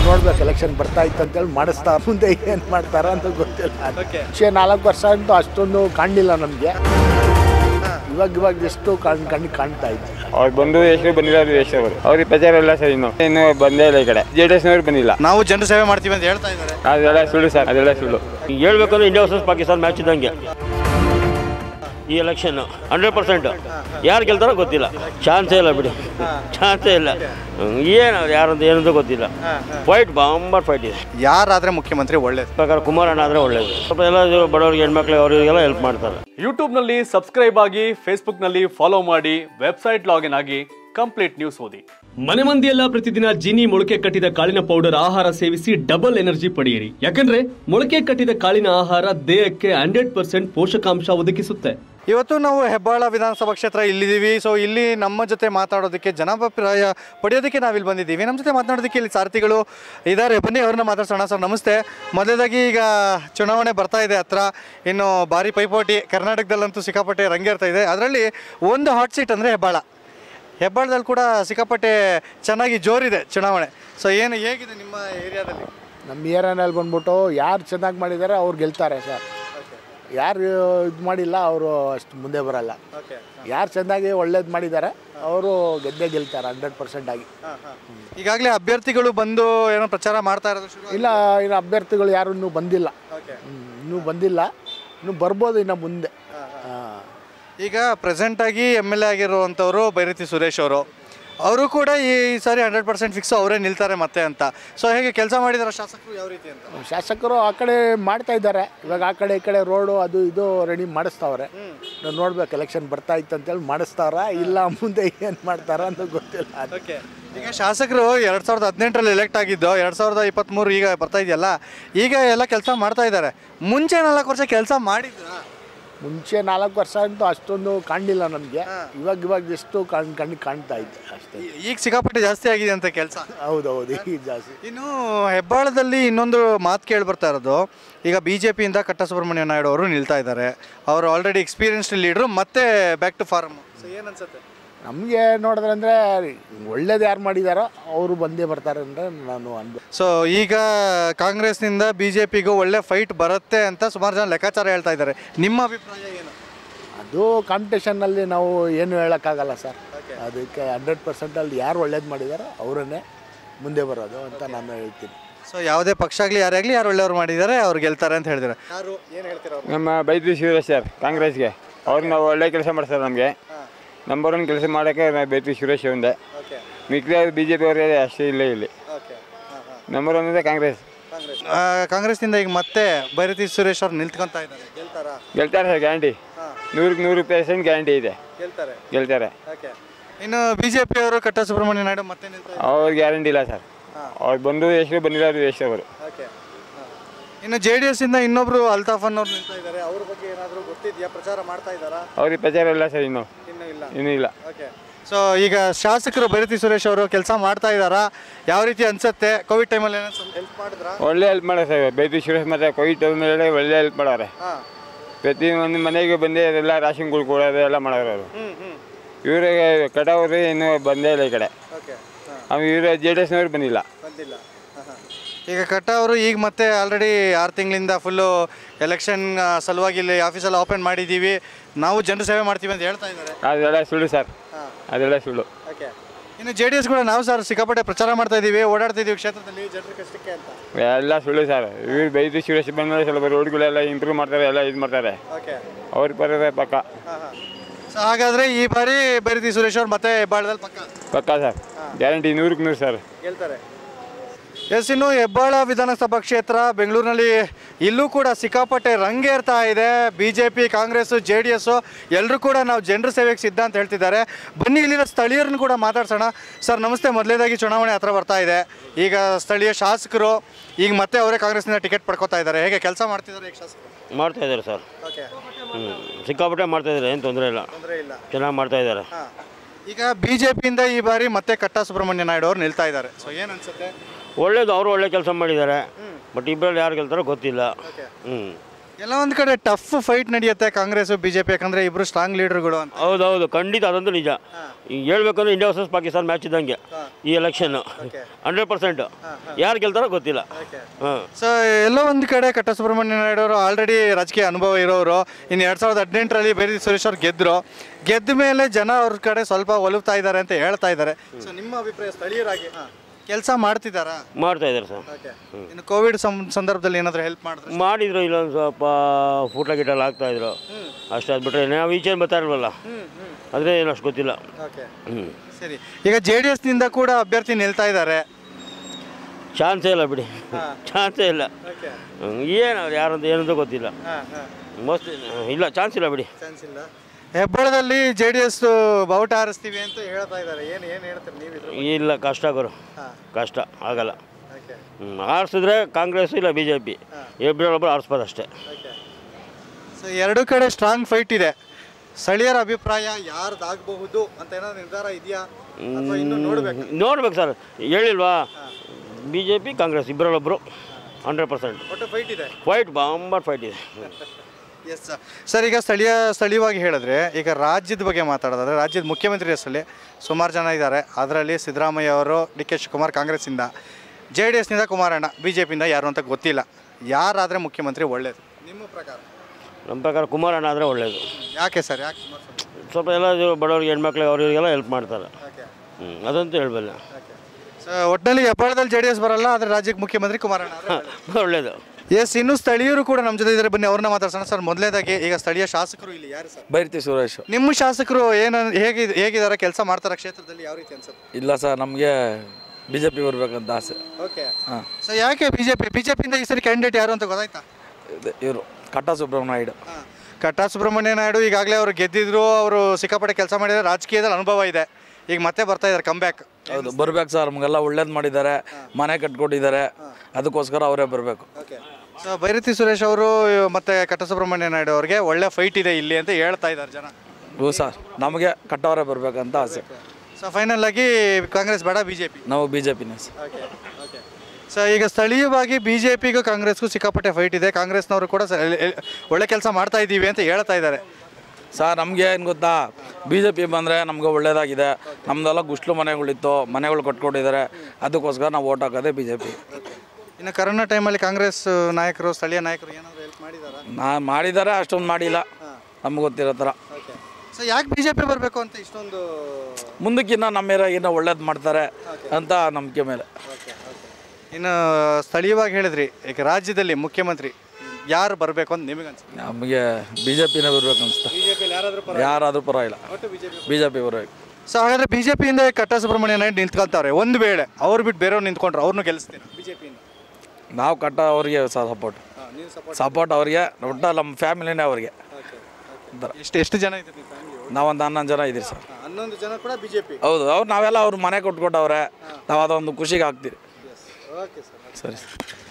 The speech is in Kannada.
ನೋಡ್ಬೇಕು ಎಲೆಕ್ಷನ್ ಬರ್ತಾ ಇತ್ತು ಅಂತೇಳಿ ಮಾಡಿಸ್ತಾ ಮುಂದೆ ಏನು ಮಾಡ್ತಾರ ಅಂತ ಗೊತ್ತಿಲ್ಲ ವಿಷಯ ನಾಲ್ಕು ವರ್ಷ ಅಂತೂ ಅಷ್ಟೊಂದು ಕಾಣಲಿಲ್ಲ ನಮಗೆ ಇವಾಗ ಇವಾಗ ಎಷ್ಟು ಕಣ್ ಕಣ್ಣಿಗೆ ಕಾಣ್ತಾ ಇತ್ತು ಅವ್ರು ಬಂದು ಎಷ್ಟು ಬಂದಿಲ್ಲ ಅದು ಎಷ್ಟು ಅವರು ಅವ್ರಿಗೆ ಪ್ರಚಾರ ಇಲ್ಲ ಸರ್ ಇನ್ನು ಇನ್ನು ಬಂದೇ ಇಲ್ಲ ಈ ಕಡೆ ಜೆ ಡಿ ಎಸ್ನವ್ರು ಬಂದಿಲ್ಲ ನಾವು ಜನರ ಸೇವೆ ಮಾಡ್ತೀವಿ ಅಂತ ಹೇಳ್ತಾ ಇದ್ದಾರೆ ಅದೆಲ್ಲ ಸುಳ್ಳು ಸರ್ ಅದೆಲ್ಲ ಸುಳ್ಳು ಈಗ ಹೇಳ್ಬೇಕಂದ್ರೆ ಇಂಡಿಯಾ ವರ್ಸಸ್ ಪಾಕಿಸ್ತಾನ ಮ್ಯಾಚ್ ಇದ್ದಂಗೆ ಈ ಎಲೆಕ್ಷನ್ ಹಂಡ್ರೆಡ್ ಪರ್ಸೆಂಟ್ ಯಾರು ಗೆಲ್ತಾರೋ ಗೊತ್ತಿಲ್ಲ ಚಾನ್ಸೇ ಇಲ್ಲ ಬಿಡಿ ಚಾನ್ಸೇ ಇಲ್ಲ ಹ್ಮ್, ಏನು ಯಾರಂತ ಏನಂತ ಗೊತ್ತಿಲ್ಲ ಫೈಟ್ ಬಾಂಬರ್ ಫೈಟ್ ಇದೆ ಯಾರಾದ್ರೆ ಮುಖ್ಯಮಂತ್ರಿ ಒಳ್ಳೇದು ಪ್ರಕಾರ ಕುಮಾರಣ್ಣ ಆದರೆ ಒಳ್ಳೇದು ಸ್ವಲ್ಪ ಎಲ್ಲ ಇದು ಬಡವರಿಗೆ ಹೆಣ್ಮಕ್ಳಿಗೆ ಅವರಿಗೆಲ್ಲ ಹೆಲ್ಪ್ ಮಾಡ್ತಾರೆ ಯೂಟ್ಯೂಬ್ನಲ್ಲಿ ಸಬ್ಸ್ಕ್ರೈಬ್ ಆಗಿ ಫೇಸ್ಬುಕ್ನಲ್ಲಿ ಫಾಲೋ ಮಾಡಿ ವೆಬ್ಸೈಟ್ ಲಾಗಿನ್ ಆಗಿ ಕಂಪ್ಲೀಟ್ ನ್ಯೂಸ್ ಓದಿ ಮನೆ ಮಂದಿಯೆಲ್ಲ ಪ್ರತಿದಿನ ಜೀನಿ ಮೊಳಕೆ ಕಟ್ಟಿದ ಕಾಳಿನ ಪೌಡರ್ ಆಹಾರ ಸೇವಿಸಿ ಡಬಲ್ ಎನರ್ಜಿ ಪಡೆಯಿರಿ ಯಾಕಂದ್ರೆ ಮೊಳಕೆ ಕಟ್ಟಿದ ಕಾಳಿನ ಆಹಾರ ದೇಹಕ್ಕೆ ಹಂಡ್ರೆಡ್ ಪರ್ಸೆಂಟ್ ಪೋಷಕಾಂಶ ಒದಗಿಸುತ್ತೆ ಇವತ್ತು ನಾವು ಹೆಬ್ಬಾಳ ವಿಧಾನಸಭಾ ಕ್ಷೇತ್ರ ಇಲ್ಲಿದ್ದೀವಿ ಸೊ ಇಲ್ಲಿ ನಮ್ಮ ಜೊತೆ ಮಾತಾಡೋದಕ್ಕೆ ಜನಾಭಿಪ್ರಾಯ ಪಡೆಯೋದಕ್ಕೆ ನಾವಿಲ್ಲಿ ಬಂದಿದ್ದೀವಿ ನಮ್ಮ ಜೊತೆ ಮಾತನಾಡೋದಕ್ಕೆ ಇಲ್ಲಿ ಸಾರಥಿಗಳು ಇದ್ದಾರೆ ಬನ್ನಿ ಅವ್ರನ್ನ ಮಾತಾಡ್ಸೋಣ ಸರ್ ನಮಸ್ತೆ ಮೊದಲೇದಾಗಿ ಈಗ ಚುನಾವಣೆ ಬರ್ತಾ ಇದೆ ಹತ್ರ ಇನ್ನು ಭಾರಿ ಪೈಪೋಟಿ ಕರ್ನಾಟಕದಲ್ಲಂತೂ ಸಿಕ್ಕಾಪಟ್ಟೆ ರಂಗೇರ್ತಾ ಇದೆ ಅದರಲ್ಲಿ ಒಂದು ಹಾಟ್ ಸೀಟ್ ಅಂದರೆ ಹೆಬ್ಬಾಳ ಹೆಬ್ಬಾಳದಲ್ಲಿ ಕೂಡ ಸಿಕ್ಕಾಪಟ್ಟೆ ಚೆನ್ನಾಗಿ ಜೋರಿದೆ ಚುನಾವಣೆ ಸೊ ಏನು ಹೇಗಿದೆ ನಿಮ್ಮ ಏರಿಯಾದಲ್ಲಿ ನಮ್ಮ ಏರಿಯಾನಲ್ಲಿ ಬಂದ್ಬಿಟ್ಟು ಯಾರು ಚೆನ್ನಾಗಿ ಮಾಡಿದ್ದಾರೆ ಅವ್ರು ಗೆಲ್ತಾರೆ ಸರ್ ಯಾರು ಇದು ಮಾಡಿಲ್ಲ ಅವರು ಅಷ್ಟು ಮುಂದೆ ಬರಲ್ಲ ಓಕೆ ಯಾರು ಚೆನ್ನಾಗಿ ಒಳ್ಳೇದು ಮಾಡಿದ್ದಾರೆ ಅವರು ಗೆದ್ದೇ ಗೆಲ್ತಾರೆ ಹಂಡ್ರೆಡ್ ಪರ್ಸೆಂಟ್ ಆಗಿ ಈಗಾಗಲೇ ಅಭ್ಯರ್ಥಿಗಳು ಬಂದು ಏನೋ ಪ್ರಚಾರ ಮಾಡ್ತಾ ಇರೋದು ಶುರು ಇಲ್ಲ ಇನ್ನು ಅಭ್ಯರ್ಥಿಗಳು ಯಾರು ಇನ್ನೂ ಬಂದಿಲ್ಲ ಓಕೆ ಹ್ಮ್, ಇನ್ನೂ ಬಂದಿಲ್ಲ ಇನ್ನೂ ಬರ್ಬೋದು ಇನ್ನು ಮುಂದೆ ಹಾಂ ಈಗ ಪ್ರೆಸೆಂಟ್ ಆಗಿ ಎಮ್ ಎಲ್ ಎ ಆಗಿರುವಂಥವ್ರು ಬೈರತಿ ಸುರೇಶ್ ಅವರು ಅವರು ಕೂಡ ಈ ಸಾರಿ ಹಂಡ್ರೆಡ್ ಪರ್ಸೆಂಟ್ ಫಿಕ್ಸ್ ಅವರೇ ನಿಲ್ತಾರೆ ಮತ್ತೆ ಅಂತ ಸೊ ಹೇಗೆ ಕೆಲಸ ಮಾಡಿದಾರೆ ಶಾಸಕರು ಯಾವ ರೀತಿ ಅಂತ ಶಾಸಕರು ಆ ಕಡೆ ಮಾಡ್ತಾ ಇದ್ದಾರೆ ಇವಾಗ ಆ ಕಡೆ ಈ ಕಡೆ ರೋಡು ಅದು ಇದು ರೆಡಿ ಮಾಡಿಸ್ತಾವ್ರೆ ನಾವು ನೋಡ್ಬೇಕು ಎಲೆಕ್ಷನ್ ಬರ್ತಾ ಇತ್ತು ಅಂತೇಳಿ ಮಾಡಿಸ್ತಾವ್ರ ಇಲ್ಲ ಮುಂದೆ ಏನು ಮಾಡ್ತಾರ ಅಂತ ಗೊತ್ತಿಲ್ಲ ಓಕೆ ಈಗ ಶಾಸಕರು ಎರಡು ಸಾವಿರದ ಹದಿನೆಂಟರಲ್ಲಿ ಎಲೆಕ್ಟ್ ಆಗಿದ್ದು ಎರಡು ಸಾವಿರದ ಇಪ್ಪತ್ತ್ಮೂರು ಈಗ ಬರ್ತಾ ಇದೆಯಲ್ಲ ಈಗ ಎಲ್ಲ ಕೆಲಸ ಮಾಡ್ತಾ ಇದ್ದಾರೆ ಮುಂಚೆ ನಾಲ್ಕು ವರ್ಷ ಕೆಲಸ ಮಾಡಿದ್ರ ಮುಂಚೆ ನಾಲ್ಕು ವರ್ಷ ಅಂತೂ ಅಷ್ಟೊಂದು ಕಾಣಲಿಲ್ಲ ನಮಗೆ ಇವಾಗ ಇವಾಗ ಎಷ್ಟು ಕಣ್ ಕಣ್ಣಿಗೆ ಕಾಣ್ತಾ ಇತ್ತು ಅಷ್ಟೇ ಈಗ ಸಿಕ್ಕಾಪಟ್ಟೆ ಜಾಸ್ತಿ ಆಗಿದೆ ಅಂತ ಕೆಲಸ ಹೌದೌದು ಈಗ ಜಾಸ್ತಿ ಇನ್ನು ಹೆಬ್ಬಾಳದಲ್ಲಿ ಇನ್ನೊಂದು ಮಾತು ಕೇಳಿ ಬರ್ತಾ ಇರೋದು ಈಗ ಬಿ ಜೆ ಪಿಯಿಂದ ಕಟ್ಟ ಸುಬ್ರಹ್ಮಣ್ಯ ನಾಯ್ಡು ಅವರು ನಿಲ್ತಾ ಇದ್ದಾರೆ ಅವರು ಆಲ್ರೆಡಿ ಎಕ್ಸ್ಪೀರಿಯನ್ಸ್ಡ್ ಲೀಡ್ರು ಮತ್ತೆ ಬ್ಯಾಕ್ ಟು ಫಾರ್ಮ್ ಸೊ ಏನನ್ಸುತ್ತೆ ನಮಗೆ ನೋಡಿದ್ರೆ ಅಂದರೆ ಒಳ್ಳೇದು ಯಾರು ಮಾಡಿದಾರೋ ಅವರು ಬಂದೇ ಬರ್ತಾರೆ ಅಂದರೆ ನಾನು ಅನ್ಬೋ ಸೊ ಈಗ ಕಾಂಗ್ರೆಸ್ನಿಂದ ಬಿ ಜೆ ಪಿಗೂ ಒಳ್ಳೆ ಫೈಟ್ ಬರುತ್ತೆ ಅಂತ ಸುಮಾರು ಜನ ಲೆಕ್ಕಾಚಾರ ಹೇಳ್ತಾ ಇದ್ದಾರೆ ನಿಮ್ಮ ಅಭಿಪ್ರಾಯ ಏನು ಅದು ಕಾಂಪಿಟೇಷನ್ನಲ್ಲಿ ನಾವು ಏನು ಹೇಳೋಕ್ಕಾಗಲ್ಲ ಸರ್ ಅದಕ್ಕೆ ಹಂಡ್ರೆಡ್ ಪರ್ಸೆಂಟಲ್ಲಿ ಯಾರು ಒಳ್ಳೇದು ಮಾಡಿದಾರೋ ಅವರನ್ನೇ ಮುಂದೆ ಬರೋದು ಅಂತ ನಾನು ಹೇಳ್ತೀನಿ ಸೊ ಯಾವುದೇ ಪಕ್ಷ ಆಗಲಿ ಯಾರೇ ಆಗಲಿ ಯಾರು ಒಳ್ಳೆಯವ್ರು ಮಾಡಿದ್ದಾರೆ ಅವ್ರು ಗೆಲ್ತಾರೆ ಅಂತ ಹೇಳಿದ್ದಾರೆ ಯಾರು ಏನು ಹೇಳ್ತೀರಾ ನಮ್ಮ ಬೈದು ಸುರೇಶ್ ಸರ್ ಕಾಂಗ್ರೆಸ್ಗೆ ಅವ್ರು ನಾವು ಒಳ್ಳೆ ಕೆಲಸ ಮಾಡ್ತಾರೆ ನಮಗೆ ನಂಬರ್ ಒನ್ ಕೆಲಸ ಮಾಡೋಕ್ಕೆ ನಾವು ಬೈತು ಸುರೇಶ್ ಒಂದೇ ಓಕೆ ಮಿಕ್ಕಿದ ಬಿ ಜೆ ಪಿ ಅವರೇ ಅಷ್ಟೇ ಇಲ್ಲೇ ಇಲ್ಲಿ ಓಕೆ ನಂಬರ್ ಒನ್ ಅಂದರೆ ಕಾಂಗ್ರೆಸ್ ಕಾಂಗ್ರೆಸ್ನಿಂದ ಈಗ ಮತ್ತೆ ಬೈರತಿ ಸುರೇಶ್ ಅವ್ರು ನಿಲ್ತ್ಕೊಂತ ಇದ್ದಾರೆ ಗೆಲ್ತಾರಾ ಗೆಲ್ತಾರೆ ಸರ್ ಗ್ಯಾರಂಟಿ ನೂರಕ್ಕೆ ನೂರು ಪರ್ಸೆಂಟ್ ಗ್ಯಾರಂಟಿ ಇದೆ ಗೆಲ್ತಾರೆ ಗೆಲ್ತಾರೆ ಓಕೆ ಇನ್ನು ಬಿ ಜೆ ಪಿ ಅವರು ಕಟ್ಟ ಸುಬ್ರಹ್ಮಣ್ಯ ನಾಯ್ಡು ಮತ್ತೆ ನಿಲ್ತಾರೆ ಅವ್ರ ಗ್ಯಾರಂಟಿ ಇಲ್ಲ ಸರ್ ಅವ್ರು ಬಂದು ಎಷ್ಟು ಬಂದಿಲ್ಲ ಅದು ಎಷ್ಟು ಅವರು ಓಕೆ ಇನ್ನು ಜೆ ಡಿ ಎಸ್ ಇಂದ ಇನ್ನೊಬ್ರು ಅಲ್ತಾಫ್ ಅನ್ನೋರು ನಿಲ್ತಾ ಇದ್ದಾರೆ ಅವ್ರ ಬಗ್ಗೆ ಏನಾದರೂ ಗೊತ್ತಿದೆಯಾ ಪ್ರಚಾರ ಮಾಡ್ತಾ ಇದ್ದಾರಾ ಅವ್ರಿಗೆ ಪ್ರಚಾರ ಇಲ್ಲ ಸರ್ ಇನ್ನು ಇನ್ನೂ ಇಲ್ಲ ಇನ್ನೂ ಇಲ್ಲ ಓಕೆ ಸೊ ಈಗ ಶಾಸಕರು ಬೈರತಿ ಸುರೇಶ್ ಅವರು ಕೆಲಸ ಮಾಡ್ತಾ ಇದ್ದಾರಾ ಯಾವ ರೀತಿ ಅನ್ಸುತ್ತೆ ಕೋವಿಡ್ ಟೈಮಲ್ಲಿ ಏನೋ ಹೆಲ್ಪ್ ಮಾಡಿದ್ರಾ ಒಳ್ಳೆ ಹೆಲ್ಪ್ ಮಾಡೋದು ಸರ್ ಬೈದು ಸುರೇಶ್ ಮತ್ತು ಕೋವಿಡ್ ಮೇಲೆ ಒಳ್ಳೆ ಹೆಲ್ಪ್ ಮಾಡೋರೆ ಹಾಂ ಪ್ರತಿ ಒಂದು ಮನೆಗೆ ಬಂದೇ ಎಲ್ಲ ರಾಷನ್ಗಳು ಕೊಡೋದು ಎಲ್ಲ ಮಾಡೋರು ಅವರು ಹ್ಞೂ ಹ್ಞೂ ಇವರಿಗೆ ಕಟಾವ್ರಿ ಇನ್ನೂ ಬಂದೇ ಇಲ್ಲ ಈ ಕಡೆ ಓಕೆ ಹಾಂ ಅವ್ರು ಇವರು ಜೆ ಡಿ ಎಸ್ನವ್ರು ಬಂದಿಲ್ಲ ಬಂದಿಲ್ಲ ಈಗ ಕಟ್ಟ ಅವರು ಈಗ ಮತ್ತೆ ಆಲ್ರೆಡಿ ಆರು ತಿಂಗಳಿಂದ ಫುಲ್ಲು ಎಲೆಕ್ಷನ್ ಸಲುವಾಗಿ ಇಲ್ಲಿ ಆಫೀಸಲ್ಲಿ ಓಪನ್ ಮಾಡಿದ್ದೀವಿ ನಾವು ಜನರ ಸೇವೆ ಮಾಡ್ತೀವಿ ಅಂತ ಹೇಳ್ತಾ ಇದ್ದಾರೆ ಅದೆಲ್ಲ ಸುಳ್ಳು ಸರ್ ಹಾಂ ಅದೆಲ್ಲ ಸುಳ್ಳು ಓಕೆ ಇನ್ನು ಜೆ ಡಿ ಎಸ್ ಕೂಡ ನಾವು ಸರ್ ಸಿಕ್ಕಾಪಟ್ಟೆ ಪ್ರಚಾರ ಮಾಡ್ತಾ ಇದ್ದೀವಿ ಓಡಾಡ್ತಾ ಇದ್ದೀವಿ ಕ್ಷೇತ್ರದಲ್ಲಿ ಜನರ ಕಷ್ಟಕ್ಕೆ ಅಂತ ಎಲ್ಲ ಸುಳ್ಳು ಸರ್ ಇವ್ರು ಬೈದು ಸುರೇಶ್ ಬಂದರೆ ಸ್ವಲ್ಪ ರೋಡ್ಗಳೆಲ್ಲ ಇಂಪ್ರೂವ್ ಮಾಡ್ತಾರೆ ಎಲ್ಲ ಇದು ಮಾಡ್ತಾರೆ ಓಕೆ ಅವ್ರಿಗೆ ಬರೋದೇ ಪಕ್ಕ ಹಾಂ ಹಾಂ ಸೊ ಹಾಗಾದರೆ ಈ ಬಾರಿ ಬೈರತಿ ಸುರೇಶ್ ಅವ್ರು ಮತ್ತೆ ಬಾಳದಲ್ಲಿ ಪಕ್ಕ ಪಕ್ಕ ಸರ್ ಗ್ಯಾರಂಟಿ ನೂರಕ್ಕೆ ನೂರು ಸರ್ ಗೆಲ್ತಾರೆ ಎಸ್ ಇನ್ನು ಹೆಬ್ಬಾಳ ವಿಧಾನಸಭಾ ಕ್ಷೇತ್ರ ಬೆಂಗಳೂರಿನಲ್ಲಿ ಇಲ್ಲೂ ಕೂಡ ಸಿಕ್ಕಾಪಟ್ಟೆ ರಂಗೇರ್ತಾ ಇದೆ B J P Congress J D S ಎಲ್ಲರೂ ಕೂಡ ನಾವು ಜನರ ಸೇವೆಗೆ ಸಿದ್ಧ ಅಂತ ಹೇಳ್ತಿದ್ದಾರೆ ಬನ್ನಿ ಇಲ್ಲಿನ ಸ್ಥಳೀಯರನ್ನು ಕೂಡ ಮಾತಾಡ್ಸೋಣ ಸರ್ ನಮಸ್ತೆ ಮೊದಲೇದಾಗಿ ಚುನಾವಣೆ ಹತ್ರ ಬರ್ತಾ ಇದೆ ಈಗ ಸ್ಥಳೀಯ ಶಾಸಕರು ಈಗ ಮತ್ತೆ ಅವರೇ ಕಾಂಗ್ರೆಸ್ನಿಂದ ಟಿಕೆಟ್ ಪಡ್ಕೋತಾ ಇದ್ದಾರೆ ಹೇಗೆ ಕೆಲಸ ಮಾಡ್ತಿದ್ದಾರೆ ಈಗ ಶಾಸಕರು ಮಾಡ್ತಾ ಇದ್ದಾರೆ ಸರ್ ಓಕೆ ಹ್ಞೂ ಸಿಕ್ಕಾಪಟ್ಟೆ ಮಾಡ್ತಾ ಇದ್ದಾರೆ ಏನು ತೊಂದರೆ ಇಲ್ಲ ತೊಂದರೆ ಇಲ್ಲ ಚೆನ್ನಾಗಿ ಮಾಡ್ತಾ ಇದ್ದಾರೆ ಹಾಂ ಈಗ ಬಿ ಜೆ ಪಿಯಿಂದ ಈ ಬಾರಿ ಮತ್ತೆ ಕಟ್ಟ ಸುಬ್ರಹ್ಮಣ್ಯ ನಾಯ್ಡು ಅವ್ರು ನಿಲ್ತಾ ಇದ್ದಾರೆ ಸೊ ಏನು ಅನ್ಸುತ್ತೆ ಒಳ್ಳೇದು ಅವರು ಒಳ್ಳೆ ಕೆಲಸ ಮಾಡಿದ್ದಾರೆ ಬಟ್ ಇಬ್ಬರಲ್ಲಿ ಯಾರು ಗೆಲ್ತಾರೋ ಗೊತ್ತಿಲ್ಲ ಓಕೆ ಹ್ಞೂ ಎಲ್ಲ ಒಂದು ಕಡೆ ಟಫ್ ಫೈಟ್ ನಡೆಯುತ್ತೆ ಕಾಂಗ್ರೆಸ್ ಬಿಜೆಪಿ ಯಾಕಂದ್ರೆ ಇಬ್ರು ಸ್ಟ್ರಾಂಗ್ ಲೀಡರ್ಗಳು ಅಂತ ಹೌದೌದು ಖಂಡಿತ ಅದಂತೂ ನಿಜ ಈಗ ಹೇಳ್ಬೇಕಂದ್ರೆ ಇಂಡಿಯಾ ವರ್ಸಸ್ ಪಾಕಿಸ್ತಾನ ಮ್ಯಾಚ್ ಇದ್ದಂಗೆ ಈ ಎಲೆಕ್ಷನ್ ಹಂಡ್ರೆಡ್ ಪರ್ಸೆಂಟ್ ಯಾರು ಗೆಲ್ತಾರೋ ಗೊತ್ತಿಲ್ಲ ಹಾಂ ಸೊ ಎಲ್ಲೋ ಒಂದು ಕಡೆ ಕಟ್ಟ ಸುಬ್ರಹ್ಮಣ್ಯ ನಾಯ್ಡು ಅವರು ಆಲ್ರೆಡಿ ರಾಜಕೀಯ ಅನುಭವ ಇರೋರು ಇನ್ನು ಎರಡು ಸಾವಿರದ ಹದಿನೆಂಟರಲ್ಲಿ ಬೇರೆ ಸುರೇಶ್ ಅವ್ರು ಗೆದ್ದರು ಗೆದ್ದ ಮೇಲೆ ಜನ ಅವ್ರ ಕಡೆ ಸ್ವಲ್ಪ ಒಲುಪ್ತಾ ಇದ್ದಾರೆ ಅಂತ ಹೇಳ್ತಾ ಇದ್ದಾರೆ ಸೊ ನಿಮ್ಮ ಅಭಿಪ್ರಾಯ ಸ್ಥಳೀಯರಾಗಿ ಕೆಲಸ ಮಾಡ್ತಿದ್ದಾರಾ ಮಾಡ್ತಾ ಇದ್ದಾರೆ ಸರ್ ಇನ್ನು ಕೋವಿಡ್ ಸಂದರ್ಭದಲ್ಲಿ ಏನಾದರೂ ಹೆಲ್ಪ್ ಮಾಡಿದ್ರೆ ಮಾಡಿದ್ರು ಇಲ್ಲೊಂದು ಸ್ವಲ್ಪ ಫೂಟ ಗಿಟಲ್ಲಿ ಹಾಕ್ತಾ ಇದ್ರು ಅಷ್ಟೇ ಬಿಟ್ರೆ ನಾವು ಈಚೆ ಬರ್ತಾ ಇಲ್ವಲ್ಲ ಆದರೆ ಏನು ಅಷ್ಟು ಗೊತ್ತಿಲ್ಲ ಹ್ಞೂ ಸರಿ ಈಗ ಜೆ ಡಿ ಎಸ್ನಿಂದ ಕೂಡ ಅಭ್ಯರ್ಥಿ ನಿಲ್ತಾ ಇದ್ದಾರೆ ಚಾನ್ಸೇ ಇಲ್ಲ ಬಿಡಿ ಚಾನ್ಸೇ ಇಲ್ಲ ಹ್ಮ್, ಏನು ಅದು ಯಾರಂತ ಏನಂತ ಗೊತ್ತಿಲ್ಲ ಮೋಸ್ಟ್ ಇಲ್ಲ ಚಾನ್ಸ್ ಇಲ್ಲ ಬಿಡಿ ಚಾನ್ಸ್ ಇಲ್ಲ ಹೆಬ್ಬಳದಲ್ಲಿ ಜೆ ಡಿ ಎಸ್ ಬಾವುಟ ಹಾರಿಸ್ತೀವಿ ಅಂತ ಹೇಳ್ತಾ ಇದ್ದಾರೆ ಏನು ಏನು ಹೇಳ್ತಾರೆ ನೀವಿದ್ರು ಇಲ್ಲ ಕಷ್ಟ ಗುರು ಕಷ್ಟ ಆಗಲ್ಲ ಹ್ಞೂ ಆರಿಸಿದ್ರೆ ಕಾಂಗ್ರೆಸ್ ಇಲ್ಲ ಬಿ ಜೆ ಪಿ ಇಬ್ಬರೊಬ್ಬರು ಆರಿಸ್ಬೋದು ಅಷ್ಟೇ ಸೊ ಎರಡು ಕಡೆ ಸ್ಟ್ರಾಂಗ್ ಫೈಟ್ ಇದೆ ಸ್ಥಳೀಯರ ಅಭಿಪ್ರಾಯ ಯಾರ್ದಾಗಬಹುದು ಅಂತ ಏನಾದ್ರು ನಿರ್ಧಾರ ಇದೆಯಾ ಅಥವಾ ಇನ್ನು ನೋಡ್ಬೇಕು ನೋಡ್ಬೇಕು ಸರ್ ಹೇಳಿಲ್ವಾ ಬಿ ಜೆ ಪಿ ಕಾಂಗ್ರೆಸ್ ಇಬ್ಬರಲ್ಲೊಬ್ಬರು ಹಂಡ್ರೆಡ್ ಪರ್ಸೆಂಟ್ ಒಟ್ಟು ಫೈಟ್ ಇದೆ ಫೈಟ್ ಬಾಂಬರ್ ಫೈಟ್ ಇದೆ ಎಸ್ ಸರ್ ಸರ್ ಈಗ ಸ್ಥಳೀಯ ಸ್ಥಳೀಯವಾಗಿ ಹೇಳಿದ್ರೆ ಈಗ ರಾಜ್ಯದ ಬಗ್ಗೆ ಮಾತಾಡೋದಾದ್ರೆ ರಾಜ್ಯದ ಮುಖ್ಯಮಂತ್ರಿ ಹೆಸರಲ್ಲಿ ಸುಮಾರು ಜನ ಇದ್ದಾರೆ ಅದರಲ್ಲಿ ಸಿದ್ದರಾಮಯ್ಯ ಅವರು ಡಿ ಕೆ ಶಿವಕುಮಾರ್ ಕಾಂಗ್ರೆಸ್ಸಿಂದ ಜೆ ಡಿ ಎಸ್ನಿಂದ ಕುಮಾರಣ್ಣ ಬಿ ಜೆ ಪಿಯಿಂದ ಯಾರು ಅಂತ ಗೊತ್ತಿಲ್ಲ ಯಾರಾದರೆ ಮುಖ್ಯಮಂತ್ರಿ ಒಳ್ಳೇದು ನಿಮ್ಮ ಪ್ರಕಾರ ನಮ್ಮ ಪ್ರಕಾರ ಕುಮಾರಣ್ಣ ಆದರೆ ಒಳ್ಳೆಯದು ಯಾಕೆ ಸರ್ ಯಾಕೆ ಕುಮಾರಸ್ವಾಮಿ? ಸ್ವಲ್ಪ ಎಲ್ಲ ಇದು ಬಡವರಿಗೆ ಹೆಣ್ಮಕ್ಳಿಗೆ ಅವ್ರಿಗೆಲ್ಲ ಹೆಲ್ಪ್ ಮಾಡ್ತಾರೆ ಓಕೆ ಹ್ಞೂ ಅದಂತೂ ಹೇಳ್ಬಲ್ಲ ಸೊ ಒಟ್ಟಿನಲ್ಲಿ ಹೆಬ್ಬಾಳದಲ್ಲಿ ಜೆ ಡಿ ಎಸ್ ಬರಲ್ಲ ಆದರೆ ರಾಜ್ಯಕ್ಕೆ ಮುಖ್ಯಮಂತ್ರಿ ಕುಮಾರಣ್ಣ ಅವರೇ ಒಳ್ಳೆಯದು ಎಸ್ ಇನ್ನು ಸ್ಥಳೀಯರು ಕೂಡ ನಮ್ಮ ಜೊತೆ ಇದ್ದಾರೆ ಬನ್ನಿ ಅವ್ರನ್ನ ಮಾತಾಡ್ಸೋಣ ಸರ್ ಮೊದಲನೇದಾಗಿ ಈಗ ಸ್ಥಳೀಯ ಶಾಸಕರು ಇಲ್ಲಿ ಯಾರು ಸರ್ ಬೈರ್ತಿ ಸುರೇಶ್ ನಿಮ್ಮ ಶಾಸಕರು ಏನು ಹೇಗೆ ಹೇಗಿದ್ದಾರೆ ಕೆಲಸ ಮಾಡ್ತಾರೆ ಕ್ಷೇತ್ರದಲ್ಲಿ ಯಾವ ರೀತಿ ಅನ್ಸುತ್ತೆ ಇಲ್ಲ ಸರ್ ನಮಗೆ ಬಿ ಜೆ ಪಿ ಬರ್ಬೇಕಂತ ಆಸೆ ಓಕೆ ಹಾಂ ಸೊ ಯಾಕೆ ಬಿಜೆಪಿ ಬಿಜೆಪಿಯಿಂದ ಈ ಸರಿ ಕ್ಯಾಂಡಿಡೇಟ್ ಯಾರು ಅಂತ ಗೊತ್ತಾಯ್ತಾ ಇವರು ಕಟ್ಟ ಸುಬ್ರಹ್ಮಣ್ಯ ನಾಯ್ಡು ಕಟ್ಟಾ ಸುಬ್ರಹ್ಮಣ್ಯ ನಾಯ್ಡು ಈಗಾಗಲೇ ಅವರು ಗೆದ್ದಿದ್ರು ಅವರು ಸಿಕ್ಕಾಪಟ್ಟೆ ಕೆಲಸ ಮಾಡಿದ್ದಾರೆ ರಾಜಕೀಯದಲ್ಲಿ ಅನುಭವ ಇದೆ ಈಗ ಮತ್ತೆ ಬರ್ತಾ ಇದ್ದಾರೆ ಕಮ್ ಬ್ಯಾಕ್ ಹೌದು ಬರ್ಬೇಕು ಸರ್ ನಮಗೆಲ್ಲ ಒಳ್ಳೇದು ಮಾಡಿದ್ದಾರೆ ಮನೆ ಕಟ್ಕೊಟ್ಟಿದ್ದಾರೆ ಅದಕ್ಕೋಸ್ಕರ ಅವರೇ ಬರಬೇಕು ಓಕೆ ಸೊ ಬೈರತಿ ಸುರೇಶ್ ಅವರು ಮತ್ತೆ ಕಟ್ಟ ಸುಬ್ರಹ್ಮಣ್ಯ ನಾಯ್ಡು ಅವರಿಗೆ ಒಳ್ಳೆ ಫೈಟ್ ಇದೆ ಇಲ್ಲಿ ಅಂತ ಹೇಳ್ತಾ ಇದ್ದಾರೆ ಜನ ಹ್ಞೂ ಸರ್ ನಮಗೆ ಕಟ್ಟವರೇ ಬರಬೇಕಂತ ಆಸೆ ಸೊ ಫೈನಲ್ ಆಗಿ ಕಾಂಗ್ರೆಸ್ ಬೇಡ ಬಿಜೆಪಿ ನಾವು ಬಿ ಜೆ ಪಿನೇ ಸರ್ ಓಕೆ ಓಕೆ ಸೊ ಈಗ ಸ್ಥಳೀಯವಾಗಿ ಬಿ ಜೆ ಪಿಗೂ ಕಾಂಗ್ರೆಸ್ಗೂ ಸಿಕ್ಕಾಪಟ್ಟೆ ಫೈಟ್ ಇದೆ ಕಾಂಗ್ರೆಸ್ನವರು ಕೂಡ ಸ- ಎಲ್- ಎಲ್- ಒಳ್ಳೆ ಕೆಲಸ ಮಾಡ್ತಾ ಇದ್ದೀವಿ ಅಂತ ಹೇಳ್ತಾ ಇದ್ದಾರೆ ಸರ್ ನಮಗೆ ಏನು ಗೊತ್ತಾ ಬಿ ಜೆ ಪಿ ಬಂದರೆ ನಮ್ಗೆ ಒಳ್ಳೇದಾಗಿದೆ ನಮ್ಮದೆಲ್ಲ ಗುಸ್ಲು ಮನೆಗಳಿತ್ತು ಮನೆಗಳು ಕಟ್ಕೊಂಡಿದ್ದಾರೆ ಅದಕ್ಕೋಸ್ಕರ ನಾವು ಓಟ್ ಹಾಕೋದೇ ಬಿ ಜೆ ಪಿ ಇನ್ನು ಕರೋನಾ ಟೈಮಲ್ಲಿ ಕಾಂಗ್ರೆಸ್ ನಾಯಕರು ಸ್ಥಳೀಯ ನಾಯಕರು ಏನಾದರೂ ಹೆಲ್ಪ್ ಮಾಡಿದಾರಾ ನಾ ಮಾಡಿದ್ದಾರೆ ಅಷ್ಟೊಂದು ಮಾಡಿಲ್ಲ ನಮ್ಗೆ ಗೊತ್ತಿರೋ ಥರ ಓಕೆ ಸೊ ಯಾಕೆ ಬಿ ಜೆ ಪಿ ಬರಬೇಕು ಅಂತ ಇಷ್ಟೊಂದು ಮುಂದಕ್ಕಿನ್ನ ನಮ್ಮ ಏನೋ ಒಳ್ಳೇದು ಮಾಡ್ತಾರೆ ಅಂತ ನಂಬಿಕೆ ಮೇಲೆ ಇನ್ನು ಸ್ಥಳೀಯವಾಗಿ ಹೇಳಿದ್ರಿ ಈಗ ರಾಜ್ಯದಲ್ಲಿ ಮುಖ್ಯಮಂತ್ರಿ ಯಾರು ಬರಬೇಕು ಅಂತ ನಿಮಗೆ ಅನ್ಸುತ್ತೆ ನಮಗೆ ಬಿ ಜೆ ಪಿನೇ ಬರ್ಬೇಕು ಅನ್ಸ್ತಾ ಬಿ ಜೆ ಪಿಯಲ್ಲಿ ಯಾರಾದರೂ ಯಾರಾದರೂ ಪರವಾಗಿಲ್ಲ ಬಿ ಜೆ ಪಿ ಬರಬೇಕು ಸೊ ಹಾಗಾದ್ರೆ ಬಿ ಜೆ ಪಿಯಿಂದ ಕಟ್ಟ ಸುಬ್ರಹ್ಮಣ್ಯ ನಾಯ್ಡು ನಿಂತ್ಕೊಳ್ತಾರೆ ಒಂದು ವೇಳೆ ಅವ್ರು ಬಿಟ್ಟು ಬೇರೆಯವ್ರು ನಿಂತ್ಕೊಂಡ್ರೆ ಅವ್ರನ್ನೂ ಗೆಲ್ಲಿಸ್ತೀನಿ ಬಿ ಜೆ ಪಿಯಿಂದ ನಾವು ಕಟ್ಟ ಅವ್ರಿಗೆ ಸಪೋರ್ಟ್ ನೀವು ಸಪೋರ್ಟ್ ಸಪೋರ್ಟ್ ಅವ್ರಿಗೆ ಒಟ್ಟ ನಮ್ಮ ಫ್ಯಾಮಿಲಿನೇ ಅವ್ರಿಗೆ ಎಷ್ಟು ಎಷ್ಟು ಜನ ಇದ್ದೀರಿ ನಿಮ್ಮ ಫ್ಯಾಮಿಲಿ ನಾವೊಂದು ಹನ್ನೊಂದು ಜನ ಇದ್ದೀರಿ ಸರ್ ಹನ್ನೊಂದು ಜನ ಕೂಡ ಬಿ ಜೆ ಪಿ ಹೌದು ಅವ್ರು ನಾವೆಲ್ಲ ಅವ್ರು ಮನೆ ಕೊಟ್ಕೊಟ್ಟವ್ರೆ ನಾವು ಅದೊಂದು ಖುಷಿಗೆ ಹಾಕ್ತೀರಿ ಓಕೆ ಸರ್ ಸರಿ